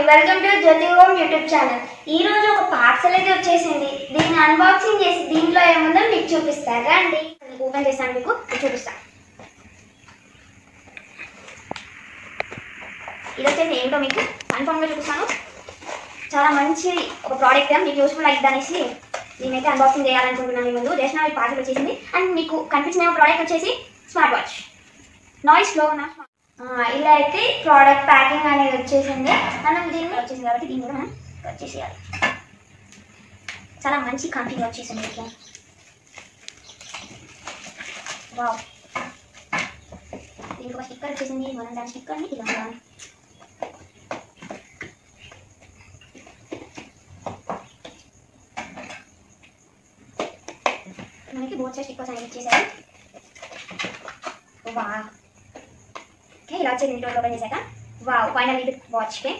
Welcome to Jyothi home YouTube channel ఈ రోజు ఒక పార్సల్ అయితే వచ్చేసింది దీన్ని అన్బాక్సింగ్ చేసి దీంట్లో ఏముందో మీకు చూపిస్తారా అండి ఓపెన్ చేస్తాను మీకు చూపిస్తాను ఇది వచ్చేసి ఏంటో మీకు కన్ఫర్మ్గా చూపిస్తాను చాలా మంచి ఒక ప్రోడక్ట్ మీకు యూస్ఫుల్ అవుతుంది అనేసి నేనైతే అన్బాక్సింగ్ చేయాలనుకుంటున్నాను మీ ముందు జస్ట్ నా పార్సల్ వచ్చేసింది అండ్ మీకు కనిపించిన ప్రోడక్ట్ వచ్చేసి స్మార్ట్ వాచ్ నాయిస్ లో నా ఆ, ఇలా అయితే ప్రోడక్ట్ ప్యాకింగ్ అనేది వచ్చేసింది మనం దీన్ని వచ్చేసింది కాబట్టి దీన్ని కూడా మనం కట్ చేసేయాలి చాలా మంచి కంపెనీ వచ్చేసింది ఇట్లా వావ్ దీనికి ఒక స్టిక్కర్ వచ్చేసింది మనం దాని స్టిక్కర్ని ఇలా ఉండాలి. మనకి బోత్ సైడ్ స్టిక్కర్స్ అనేది ఇచ్చేసారు వా ఓకే ఇలా వచ్చింది ఇంట్లో ఓపెన్ చేశాక వావ్ ఫైనల్ ఇది watch pay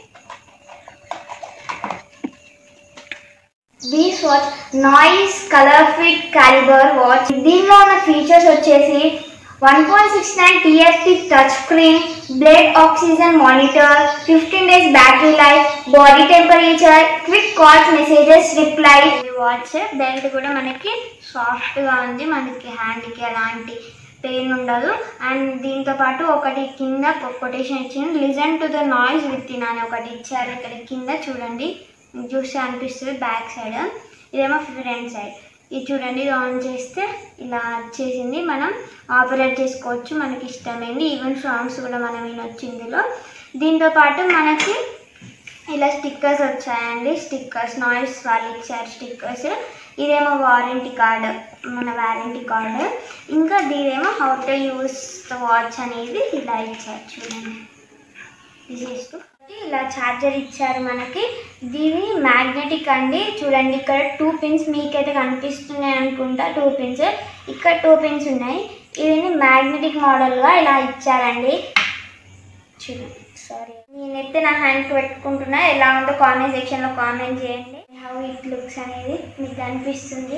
this watch Noise ColorFit Caliber watch దీనిలో ఉన్న ఫీచర్స్ వచ్చేసి వన్ పాయింట్ సిక్స్ నైన్ టీఎస్పీ touch screen blood oxygen monitor fifteen days battery life body temperature quick calls messages reply watch belt కూడా మనకి సాఫ్ట్గా ఉంది మనకి హ్యాండ్కి ఎలాంటి పెయిన్ ఉండదు అండ్ దీంతో పాటు ఒకటి కింద కొటేషన్ ఇచ్చింది listen to the noise within అని ఒకటి ఇచ్చారు ఇక్కడ కింద చూడండి మీకు చూస్తే అనిపిస్తుంది బ్యాక్ సైడ్ ఇదేమో ఫ్రంట్ సైడ్ ఇది చూడండి ఇది ఆన్ చేస్తే ఇలా వచ్చేసింది మనం ఆపరేట్ చేసుకోవచ్చు మనకి ఇష్టమైంది ఈవెన్ సాంగ్స్ కూడా మనం వినొచ్చు ఇందులో దీంతో పాటు మనకి ఇలా స్టిక్కర్స్ వచ్చాయండి స్టిక్కర్స్ నాయిస్ వాళ్ళు ఇచ్చారు స్టిక్కర్స్ ఇదేమో వారంటీ కార్డ్ మన వారంటీ కార్డ్ ఇంకా దీదేమో how to use the watch అనేది ఇలా ఇచ్చారు చూడండి తీసేస్తూ ఇలా ఛార్జర్ ఇచ్చారు మనకి దీని మ్యాగ్నెటిక్ అండి చూడండి ఇక్కడ టూ పిన్స్ మీకైతే కనిపిస్తున్నాయి అనుకుంటా టూ పిన్స్ ఇక్కడ టూ పిన్స్ ఉన్నాయి ఇది మ్యాగ్నెటిక్ మోడల్గా ఇలా ఇచ్చారండి చూడండి సారీ నేనైతే నా హ్యాండ్కి పెట్టుకుంటున్నా ఎలా ఉందో కామెంట్ సెక్షన్లో కామెంట్ చేయండి హౌ ఇట్ లుక్స్ అనేది మీకు అనిపిస్తుంది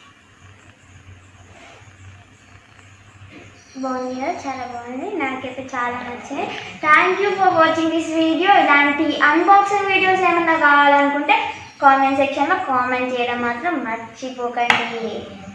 బాగుంది కదా చాలా బాగుంది నాకైతే చాలా నచ్చాయి thank you for watching this video ఇలాంటి అన్బాక్సింగ్ వీడియోస్ ఏమన్నా కావాలనుకుంటే కామెంట్ సెక్షన్లో కామెంట్ చేయడం మాత్రం మర్చిపోకండి